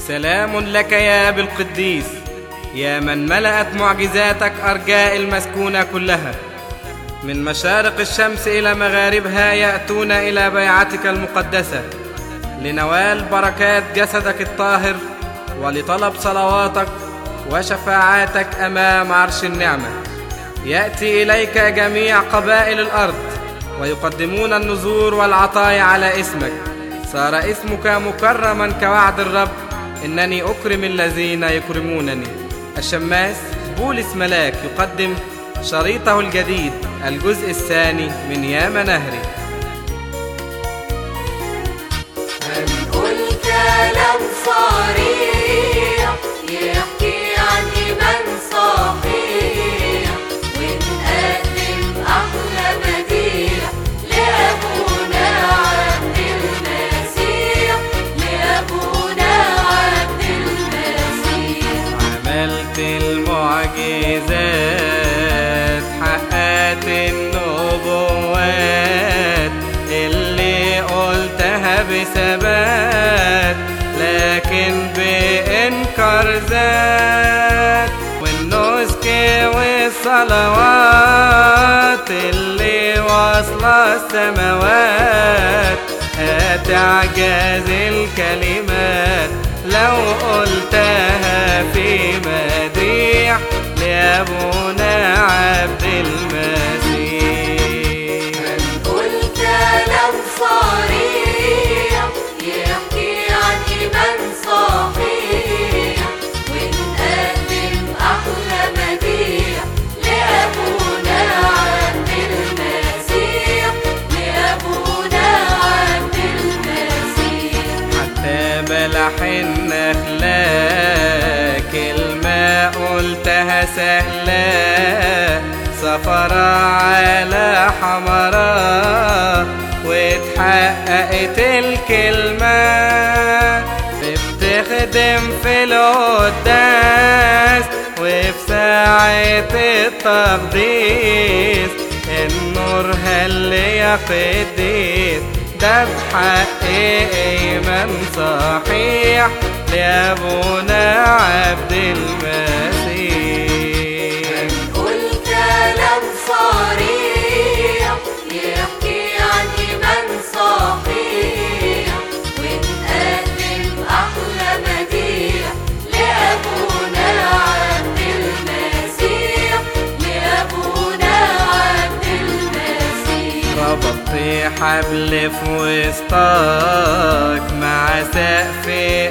سلام لك يا أبي القديس يا من ملأت معجزاتك أرجاء المسكونة كلها من مشارق الشمس إلى مغاربها يأتون إلى بيعتك المقدسة لنوال بركات جسدك الطاهر ولطلب صلواتك وشفاعاتك أمام عرش النعمة يأتي إليك جميع قبائل الأرض ويقدمون النذور والعطايا على اسمك صار اسمك مكرما كوعد الرب إنني أكرم الذين يكرمونني الشماس بولس ملاك يقدم شريطه الجديد الجزء الثاني من يا منهري هنقول كلام صريح يحكي عن إيمان صحيح ونقدم أحلى مديح لأبونا عبد المسيح لأبونا عبد المسيح عملت المعجزات حققت النبوات اللي قلتها بثبات لكن بإنكار ذات والنسك والصلوات اللي واصلة السماوات هتعجز الكلمات لو قلتها في مديح لأبونا عبد المسيح هنقول كلام صريح يحكي عن إيمان صحيح ونقدم أحلى مديح لأبونا عبد المسيح لأبونا عبد المسيح حتى بلح النخلة كلمة قلتها سهلة سفرة على حمرا واتحققت الكلمة بتخدم في القداس وفي ساعة التقديس النور هل يا قديس ده بحق ايمان صحيح لابونا عبد المسيح هنقول كلام صريح يحكي عن إيمان صحيح ونقدم أحلى مديح لأبونا عبد المسيح لأبونا عبد المسيح ربطت حبل في وسطك مع سقف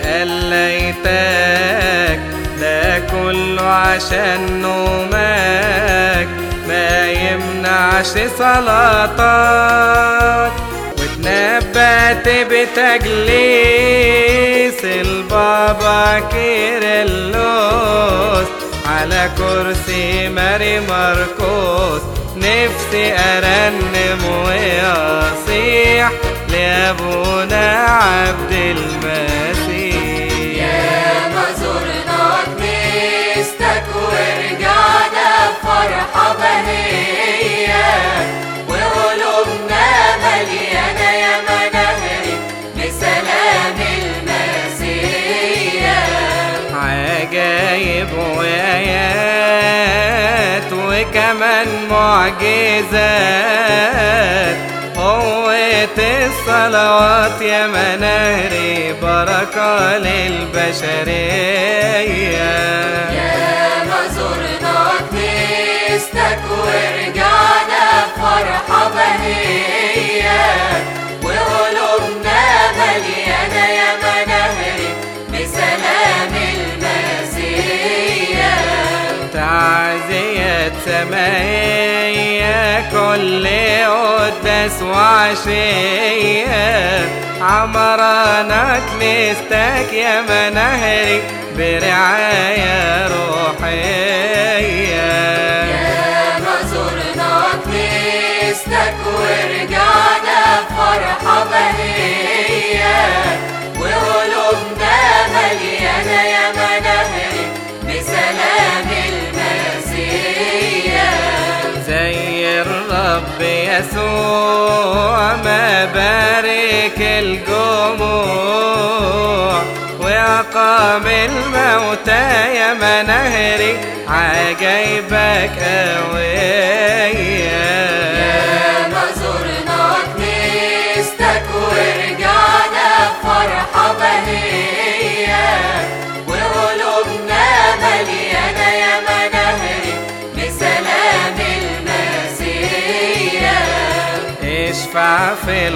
قليتك ده كله عشان نومك ما يمنعش صلاتك واتنبأت بتجليس البابا كيرلس على كرسي ماري ماركوس نفسي أرنم وأصيح لأبونا عبد المسيح يا ما زرنا كنيستك ورجعنا بفرحة بهية وقلوبنا مليانة يا مناهري بسلام المسيح عجايب وآيات وكمان معجزات قوة الصلوات يا منهري بركة للبشرية يا ما زرنا كنيستك ورجعنا بفرحة بهية وقلوبنا مليانة يا مناهري بسلام المسيح تعزية سمائية كل قداس وعشية عمرانا كنيستك يا منهري برعاية روحية يا ما زرنا كنيستك ورجعنا بفرحة بهية وقلوبنا مليانة يا مناهري بسلام المسيح زي الرب يسوع ما بارك الجموع وعقاب أقام الموتى يا منهري عجايبك قوية ما زرنا كنيستك ورجعنا بفرحة بهية وقلوبنا مليانة يا منهري بسلام المسيح اشفع في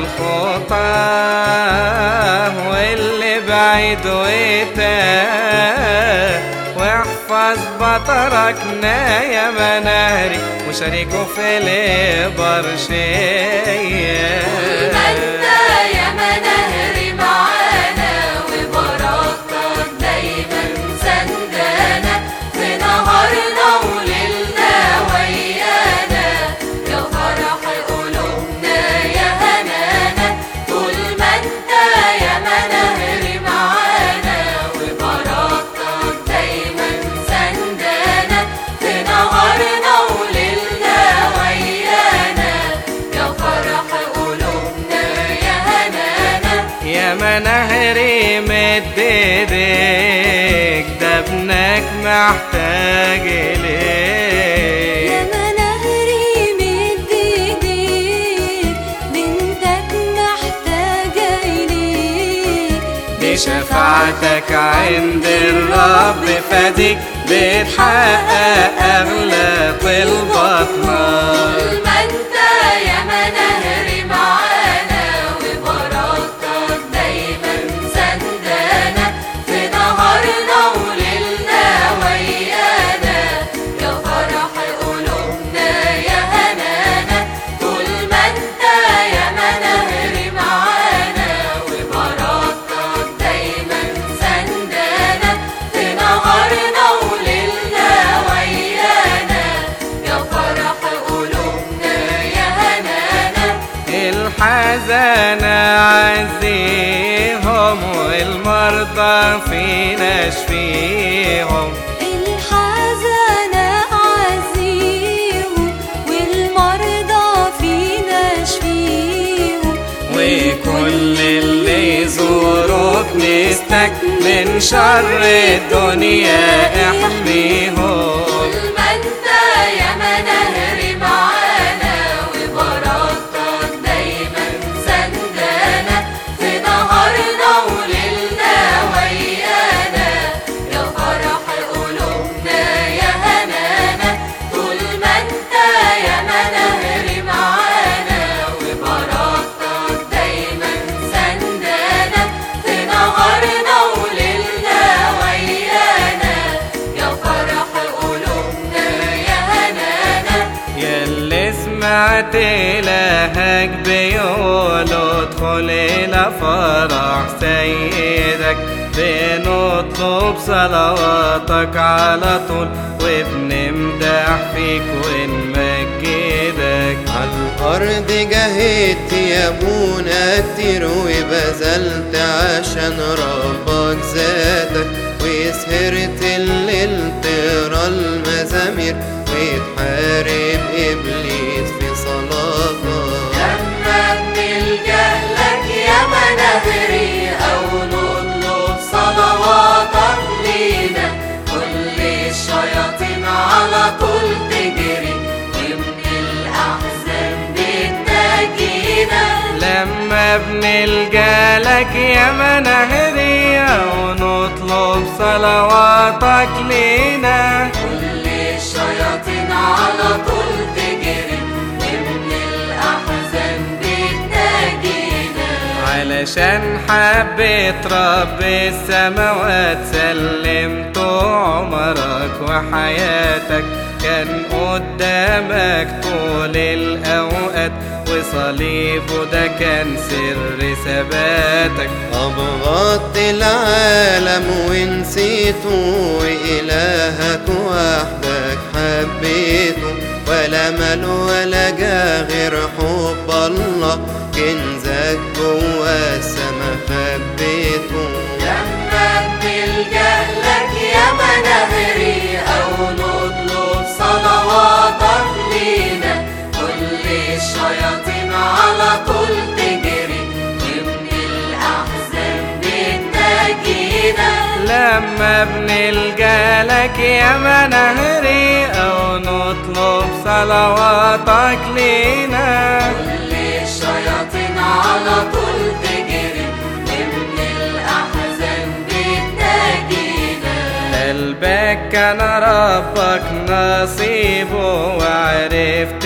الخطاه واللي بعيد وتاه واحفظ بطركنا يا منهري وشاركه في البرشية ما انت يا منهري معانا وبركتك دايما سندانا في نهارنا وليلنا ويانا يا فرح قلوبنا يا هنانا طول ما انت يا منهري معانا وبركتك دايما سندانا في نهارنا وليلنا ويانا يا فرح قلوبنا يا هنانا يا منهري مد ايديك ده ابنك محتاج اليك يا منهري مد ايديك بنتك محتاجة إليك بشفاعتك عند الرب فديك بتحقق أغلى طلباتنا طول ما انت يا منهري معانا وبركتك دايما سندانا في نهارنا وليلنا ويانا يا فرح قلوبنا يا هنانا طول ما انت يا منهري معانا وبركتك دايما سندانا في نهارنا وليلنا ويانا يا فرح قلوبنا يا هنانا الحزن عزيهم والمرضى فينا شفيهم الحزن عزيهم والمرضى فينا شفيهم وكل اللي يزوروا كنيستك من شر الدنيا احميهم طول ما انت يا منهري معانا وبركتك دايما سندانا في نهارنا وليلنا ويانا يا فرح قلوبنا يا هنانا طول ما انت يا منهري معانا وبركتك دايما سندانا في نهارنا وليلنا ويانا يا فرح قلوبنا يا هنانا ياللي سمعت إلهك بيقولوا ادخل إلى فرح سيدك بنطلب صلواتك على طول وبنمدح فيك ونمجدك على الأرض جاهدت يا ابونا كتير وبذلت عشان ربك ذاتك وسهرت الليل تقرا المزامير وتحارب إبليس في صلاتك لما بنلجأ لك يا منهري أو نطلب صلواتك لينا كل الشياطين على طول تجري ومن الأحزان بتنجينا لما بنلجا لك يا منهرية ونطلب صلواتك لينا كل الشياطين على طول تجري ومن الأحزان بتنجينا علشان حبيت رب السماوات سلمت عمرك وحياتك كان قدامك طول الأوقات وصليبه ده كان سر ثباتك أبغضت العالم ونسيته وإلهك وحدك حبيته ولا مال ولا جاه غير حب الله كنزك جوا السما خبيته لما بنلجأ لك يا منهري أو نطلب صلواتك لينا كل الشياطين على طول تجري ومن الأحزان بتنجينا لما بنلقى لك يا منهري أو نطلب صلواتك لينا كل الشياطين على طول تجري ومن الأحزان بتناجينا قلبك كان ربك نصيبه وعرفت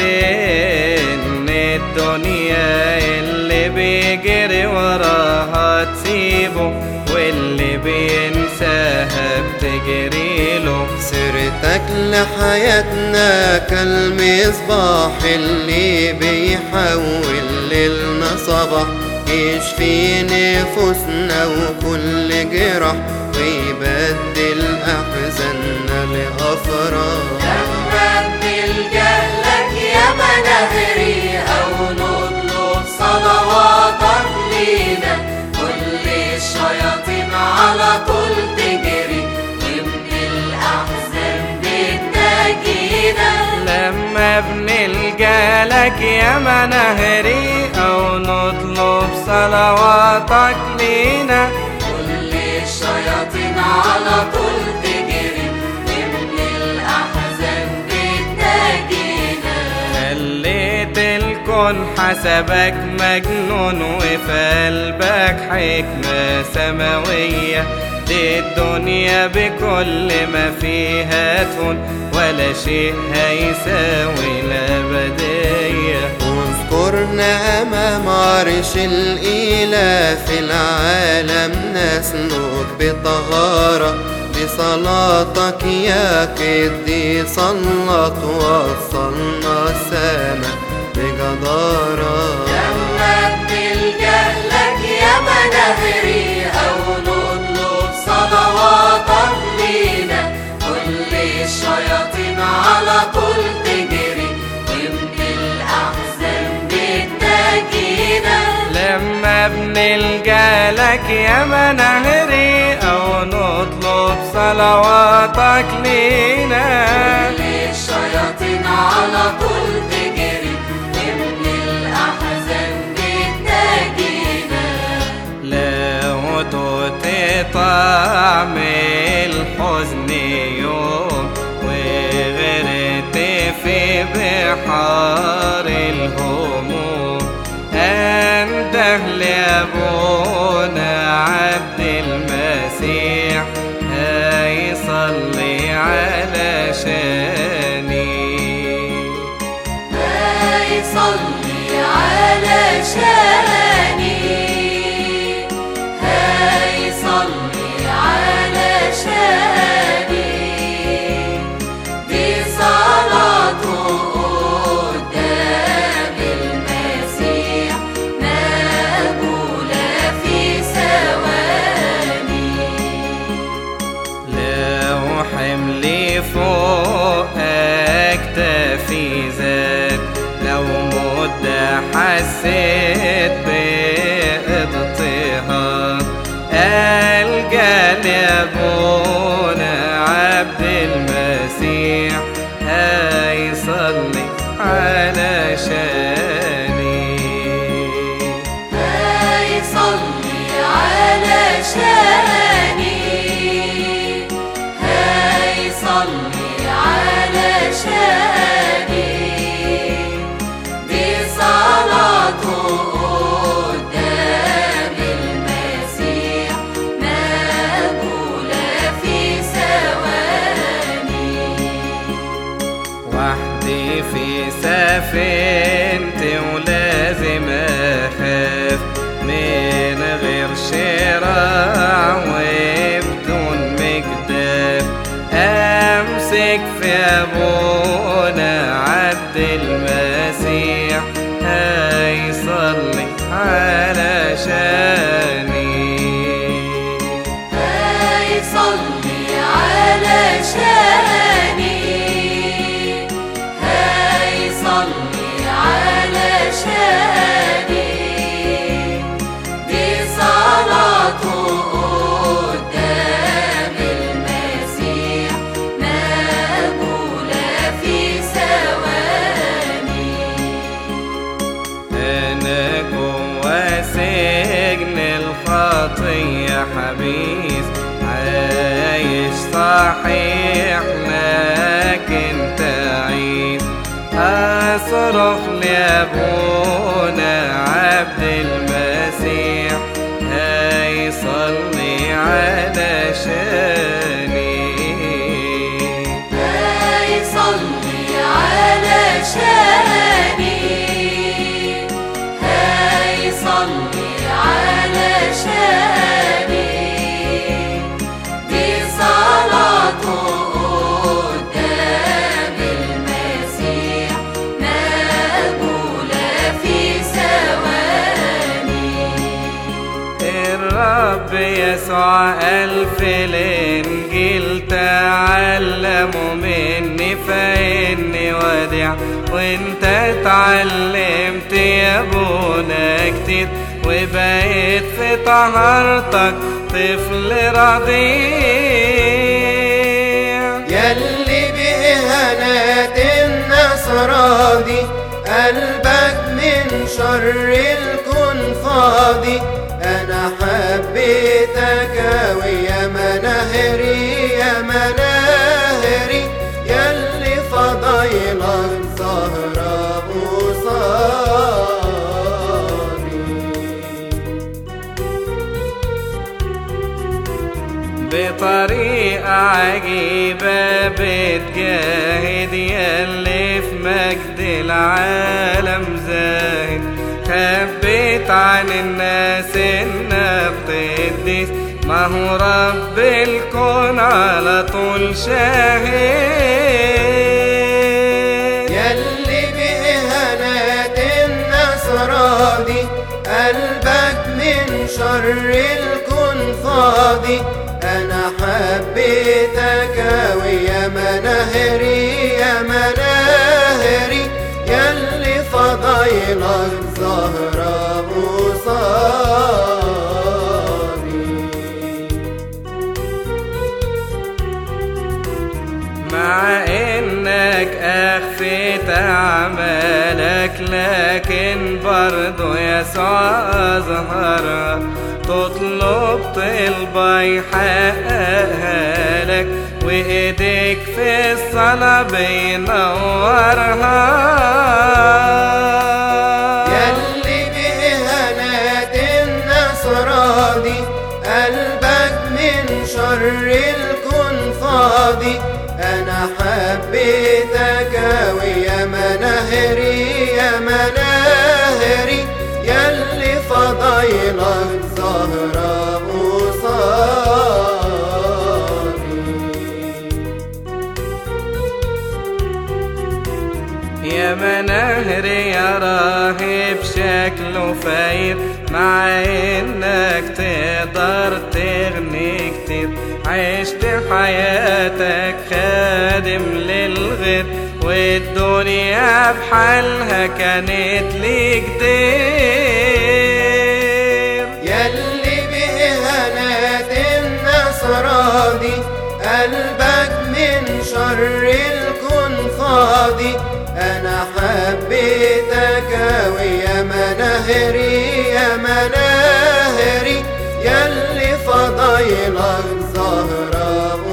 ان الدنيا اللي بيجري وراها تسيبه واللي بينساها بتجري له سيرتك لحياتنا كالمصباح اللي بيحول ليلنا صباح يشفي نفوسنا وكل جراح ويبدل أحزاننا لأفراح لما بنلجأ لك يا منهري أو نطلب صلواتك لينا كل الشياطين على طول تجري ومن الأحزان بتناجينا لما بنلقى لك يا منهري او نطلب صلواتك لينا كل الشياطين على طول تجري ومن الأحزان بتناجينا خليت الكون حسبك مجنون وفي قلبك حكمة سماوية دي الدنيا بكل ما فيها تهون ولا شيء هيساوي الأبدية اذكرنا أمام عرش الإله في العالم نسلك بطهارة بصلاتك يا قديس الله توصلنا السماء بجدارة لما بنلجأ لك يا منهري أو نطلب صلواتك لينا كل الشياطين على طول تجري ومن الأحزان بتناجينا لما بنلقى لك يا منهري أو نطلب صلواتك لينا كل الشياطين على طول تجري ومن الأحزان بتناجينا لو طعم الحزن يوم وغرقت في بحار الهموم انده لابونا عبد المسيح هيصلي علشاني هيصلي علشاني هيصلي علشاني دي صلاته قدام المسيح مقبولة في ثواني لو حملي فوق اكتفي زاد لو مدة حسيت باضطهاد ألقى لأبونا عبد المسيح هيصلي علشاني هيصلي علشاني هيصلي علشاني دي صلاته قدام المسيح مقبولة في ثواني وحدي في سفينتي ولازم اخاف من غير شراع وبدون مجداف امسك في ابونا عبد المسيح هيصلي علشاني هيصلي علشاني هيصلي علشاني دي صلاته قدام المسيح مقبولة في ثواني أنا جوا سجن الخطية حبيس صحيح لكن تعيد أصرخ لأبونا عبد المسيح هيصلي علشاني هيصلي علشاني هيصلي علشاني دي صلاته قدام المسيح مقبولة في ثواني الرب يسوع قال في الانجيل تعلموا مني فاني وديع وانت اتعلمت يا ابونا كتير وبقيت في طهارتك طفل رضيع يلي بإهانات الناس راضي قلبك من شر الكون فاضي أنا حبيتك ويا مناهري يا مناهري يلي فضايلك زهرة قصادي بطريقة عجيبة بتجاهد يلي في مجد العالم زاهد خبيت عن الناس انك قديس ما هو رب الكون على طول شاهد يلي بإهانات الناس راضي قلبك من شر الكون فاضي أنا حبيتك ويا مناهري يا مناهري يلي فضايلك زهرة قصادي مع انك اخفيت اعمالك لكن برضو يسوع اظهرها تطلب طلبة يحققها لك وايديك في الصلاة بينورها يلي بإهانات الناس راضي قلبك من شر الكون فاضي أنا حبيتك ويا مناهري يا مناهري يلي فضايلك زهرة قصادي يا منهر يا راهب شكله فاير مع انك تقدر تغني كتير عشت حياتك خادم للغير والدنيا بحالها كانت ليك دير يلي بإهانات الناس راضي قلبك من شر الكون فاضي أنا حبيتك ويا مناهري يا مناهري يلي فضايلك زهرة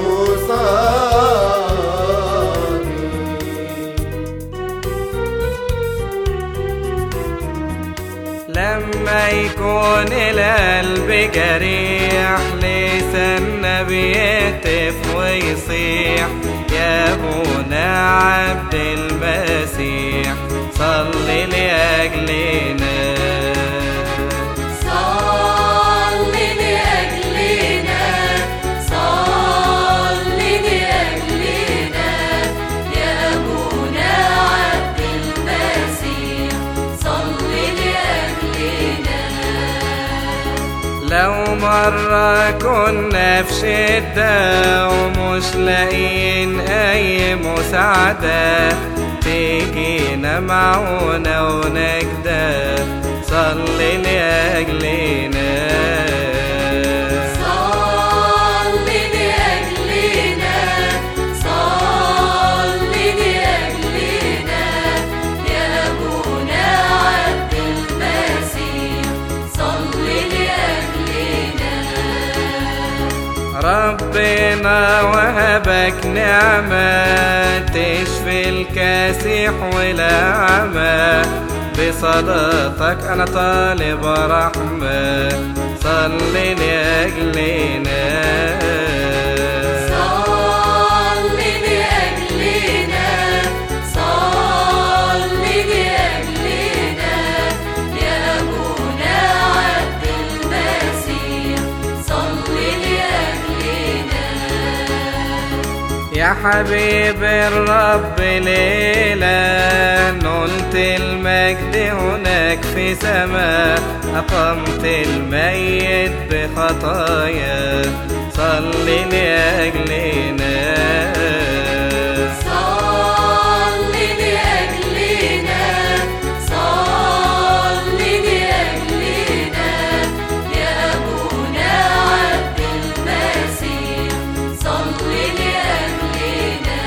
قصادي لما يكون القلب جريح لسان بيهتف ويصيح يا ابونا عبد المسيح صلي لأجلنا صلي لأجلنا صلي لأجلنا يا أبونا عبد المسيح صلي لأجلنا لو مرة كنا في شدة ومش لاقيين أي مساعدة تيجينا معونا ونجدة صلي لأجلنا صلي لأجلنا صلي لأجلنا يا أبونا عبد المسيح صلي لأجلنا ربنا وهبك نعمة تشفي الكاسح والأعمى بصلاتك أنا طالب رحمة صلي لأجلنا صلي لأجلنا صلي لأجلنا يا أبونا عبد المسيح صلي لأجلنا يا حبيب الرب ليلة نلت المجد هناك في سماء أقمت الميت بخطايا صلي لأجلنا صلي لأجلنا صلي لأجلنا يا أبونا عبد المسيح صلي لأجلنا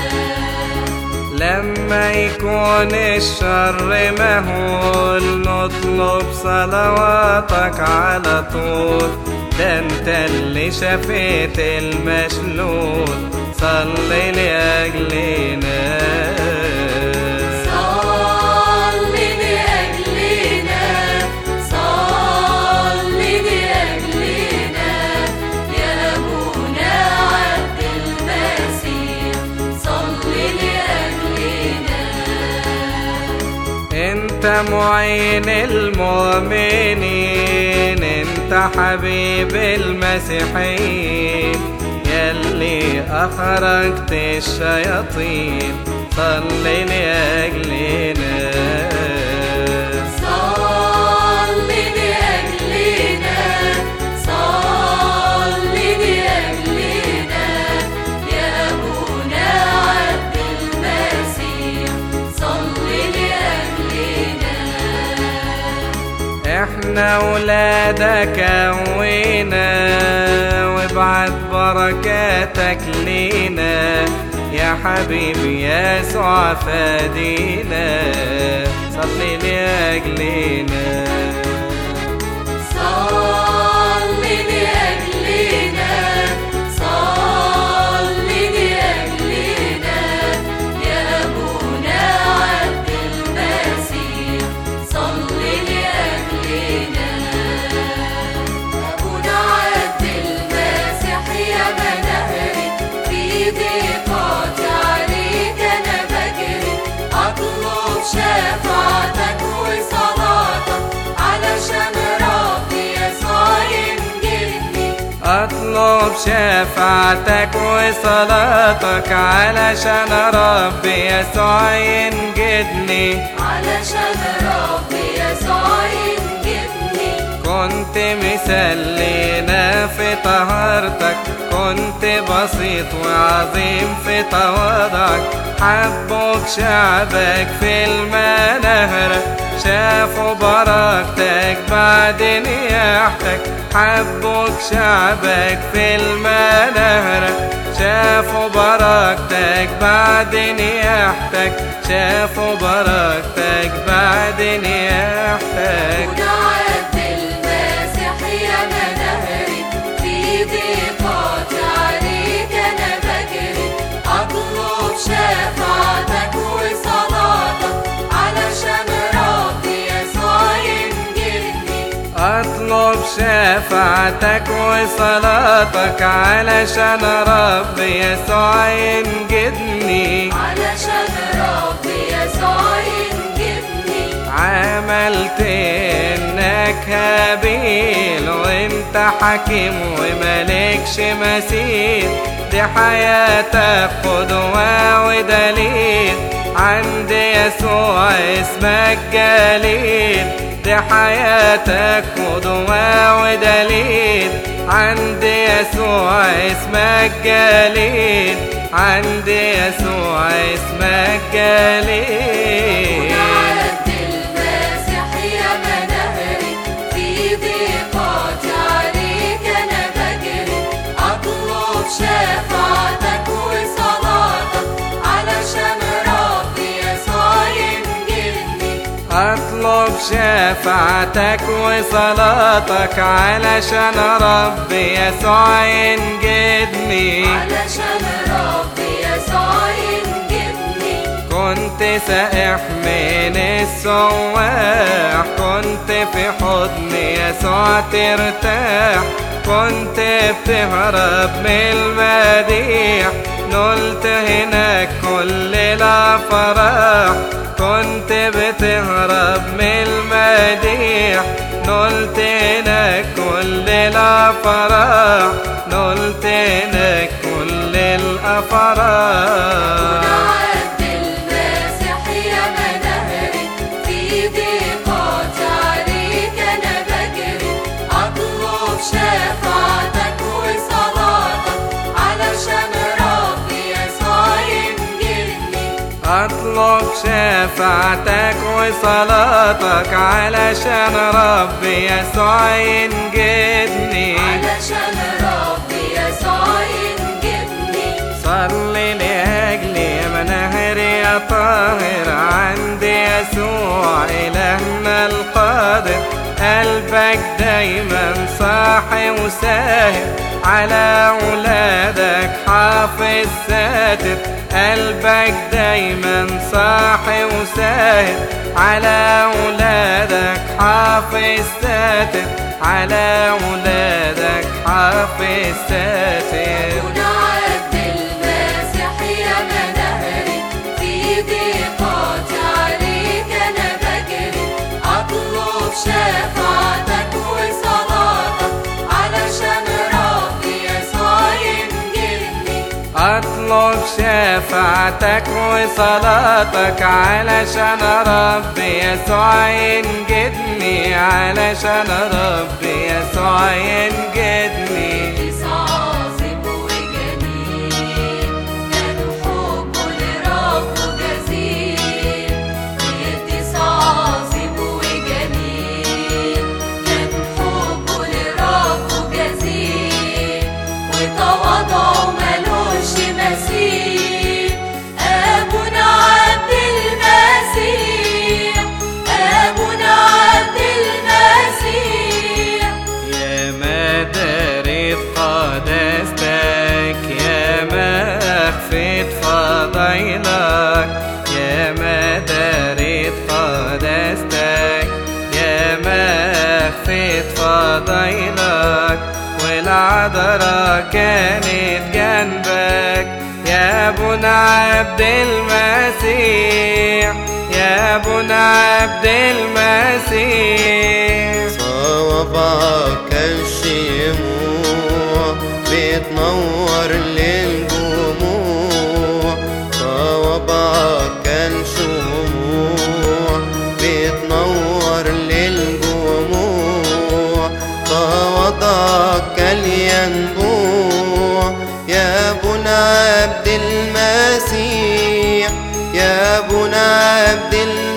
لما يكون الشر مهول نطلب صلواتك على طول ده انت اللي شفيت المشلول صلي لأجلنا صلي لأجلنا صلي لأجلنا يا أبونا عبد المسيح صلي لأجلنا انت معين المؤمنين انت حبيب المسيحيين يلي اخرجت الشياطين صلي لاجلنا صلي لأجلنا صلي لأجلنا يا أبونا عبد المسيح صلي لأجلنا احنا ولادك قوينا وابعت بركاتك لينا يا حبيبي يسوع فادينا صلي لاجلنا صلي لأجلنا صلي لأجلنا يا أبونا عبد المسيح صلي لأجلنا أبونا عبد المسيح يا منهري في ضيقاتي عليك أنا بجري أطلب شفاعتك وصلاتك علشان ربي يسوع ينجدني اطلب شفاعتك وصلاتك علشان ربي يسوع ينجدني علشان ربي يسوع ينجدني كنت مسلينا في طهارتك كنت بسيط وعظيم في تواضعك حبك شعبك في المنهرة شافوا بركتك بعد نياحتك حبك شعبك في المنهرة شافوا بركتك بعد نياحتك شافوا بركتك بعد نياحتك ودعت المسيح يا منهري في ضيقاتي عليك أنا بجري أطلب شفاعتك وصلاتك علشان ربي يسوع ينجدني اطلب شفاعتك وصلاتك علشان ربي يسوع ينجدني علشان ربي يسوع ينجدني عملت انك هابيل وانت حكيم وملكش مثيل دي حياتك قدوة ودليل عند يسوع اسمك جليل دي حياتك قدوة ودليل عند يسوع اسمك جليل عند يسوع اسمك جليل ودعت المسيح يا منهري في ضيقاتي عليك أنا بجري أطلب شفاعتك وصلاتك علشان ربي يسوع ينجدني اطلب شفاعتك وصلاتك علشان ربي يسوع ينجدني علشان ربي يسوع ينجدني كنت سائح من السواح كنت في حضن يسوع ترتاح كنت بتهرب من المديح نلت هناك كل الافراح كنت بتهرب من المديح نلت هناك كل الافراح نلت هناك كل الافراح عبد المسيح يا منهري في ضيقاتي عليك انا بجري اطلب شفاعتك وصلاتك علشان ربي يسوع ينجدني اطلب شفاعتك وصلاتك علشان ربي يسوع ينجدني علشان ربي يسوع ينجدني صلي لاجلي يا منهر يا طاهر عند يسوع الهنا القادر قلبك دايما صاحي وساهر على ولادك حافظ ساتر قلبك دايما صاحي وساهر على ولادك حافظ ساتر على ولادك حافظ ساتر كن عبد المسيح يا منهري في ضيقاتي عليك انا بجري اطلب شفاعتك وصلاتك علشان ربي يسوع ينجدني اطلب شفاعتك وصلاتك علشان ربي يسوع ينجدني علشان ربي يسوع ينجدني قديس عظيم وجميل كان حبه لربه جزيل قديس عظيم وجميل كان حبه لربه جزيل وتواضعه ملوش مثيل أبونا عبد المسيح أبونا عبد المسيح يا مدارة قداستك يا مخفة فضيلك يا مدارة قداستك يا مخفة فضيلك والعذراء كانت جنبك يا بنا عبد المسيح يا بنا عبد المسيح صوابعك الشموع بتنور للجموع صوابعك الشموع بتنور للجموع صوابعك الينبوع يا بنا عبد المسيح يا بنا عبد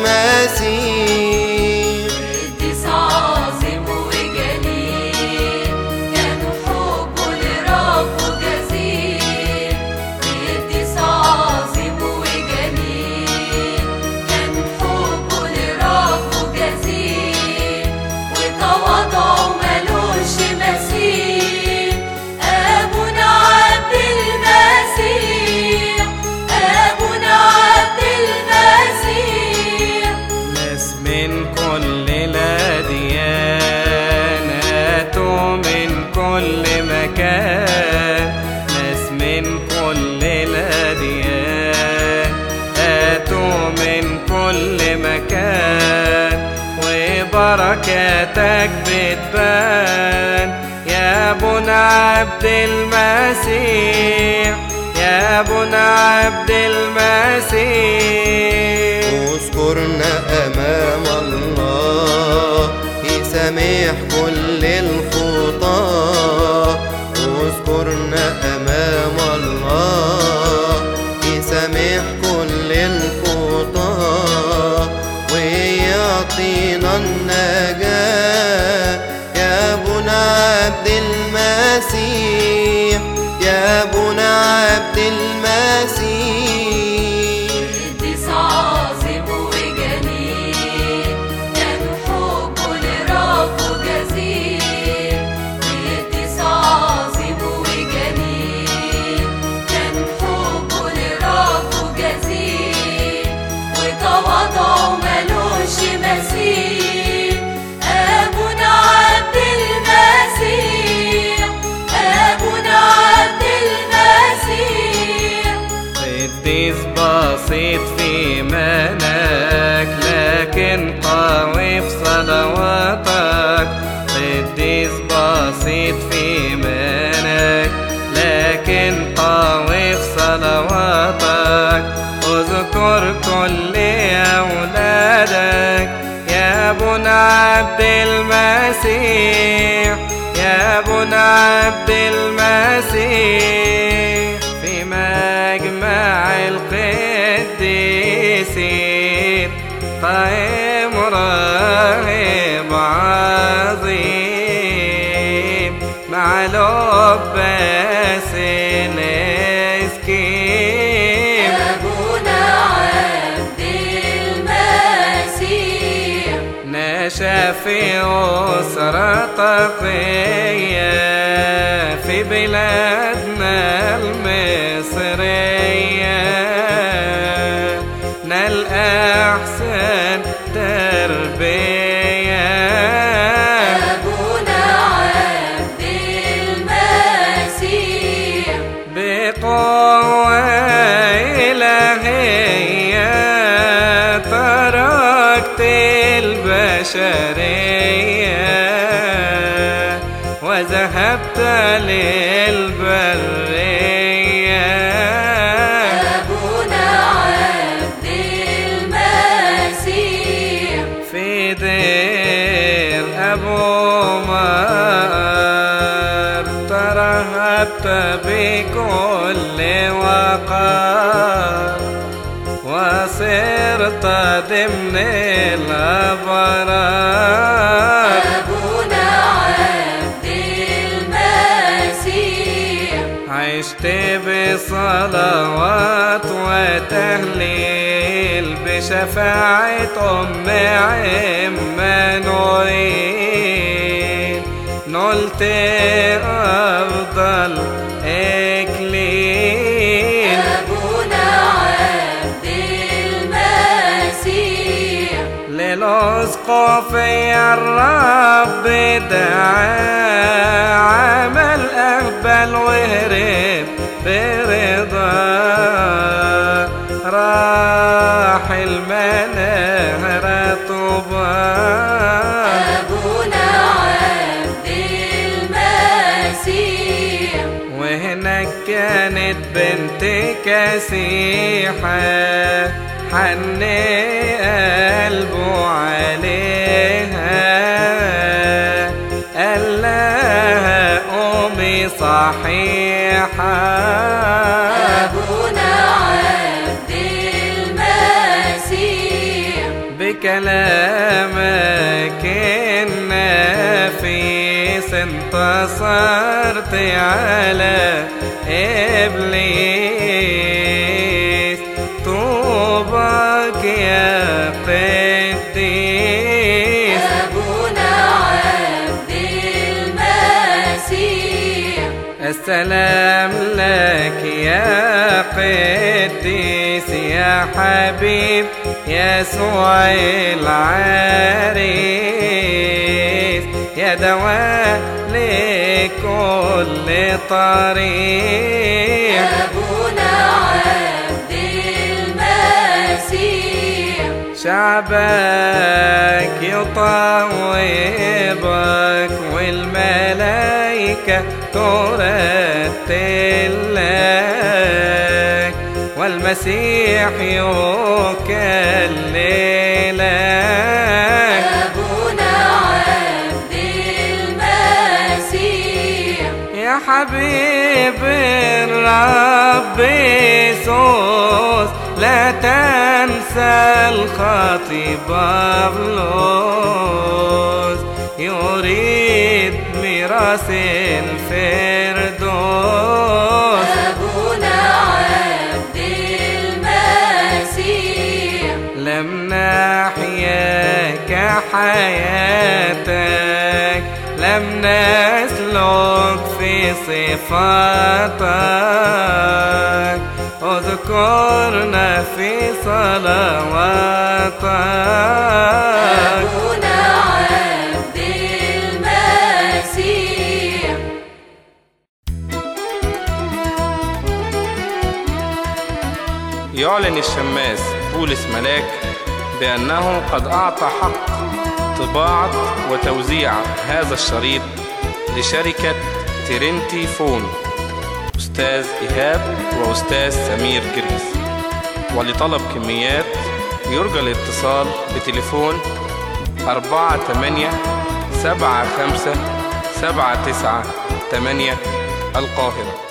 المسيح قديس عظيم وجليل كان حبه لربه جزيل قديس عظيم وجليل كان حبه لربه جزيل وتواضعه ملوش مثيل أبونا عبد المسيح أبونا عبد المسيح ناس من كل الأديان أتوا من كل مكان ناس من كل الأديان أتوا من كل مكان وبركاتك بتبان يا بنا عبد المسيح يا بنا عبد المسيح اذكرنا أمام الله يسامح كل الخطاة اذكرنا أمام الله يسامح كل الخطاة ويعطينا النجاة يا بنا عبد المسيح يا بنا عبد المسيح قديس عظيم وجليل كان قديس بسيط في إيمانك لكن قوي في صلواتك اذكر كل أولادك يا ابن عبد المسيح يا ابن عبد المسيح في مجمع القديسين قائم راهب عظيم مع لباس الاسكيم أبونا عبد المسيح نشا في أسرة تقية في بلادنا المصرية نال أحسن تربية أبونا عبد المسيح بقوة إلهية تركت البشرية وذهبت للبرية أبونا عبد المسيح في دير أبو مار ترهبت بكل وقار وصرت ضمن الأبرار أبونا عبد المسيح عشت بصلوات وتهليل بشفاعة أم عمانوئيل نلت أفضل إكليل أبونا عبد المسيح للأسقفي الرب دعا عمل أهبل وهرب برضا راح المنهر طوبى أبونا عبد المسيح وهناك كانت بنت كسيحة حن قلبه عليها قال لها قومي صحيحة أبونا عبد المسيح بكلامك النفيس انتصرت على إبليس طوبك يا قديس أبونا عبد المسيح السلام لك يا قديس يا حبيب يسوع العريس يا دواء لكل طريق أبونا عبد المسيح شعبك يطوبك والملائكة ترتل لك والمسيح يكللك أبونا عبد المسيح يا حبيب الرب يسوس لا تنسى الخطيب بابلوس يريد ميراث الفردوس أبونا عبد المسيح لم نحياك حياتك لم نسلك في صفاتك اذكرنا في صلواتك أبونا عبد المسيح يعلن الشماس بولس ملاك بأنه قد أعطى حق طباعة وتوزيع هذا الشريط لشركة ترنتي فون أستاذ إيهاب وأستاذ سمير جريس ولطلب كميات يرجى الاتصال بتليفون أربعة تمانية سبعة خمسة سبعة تسعة تمانية القاهرة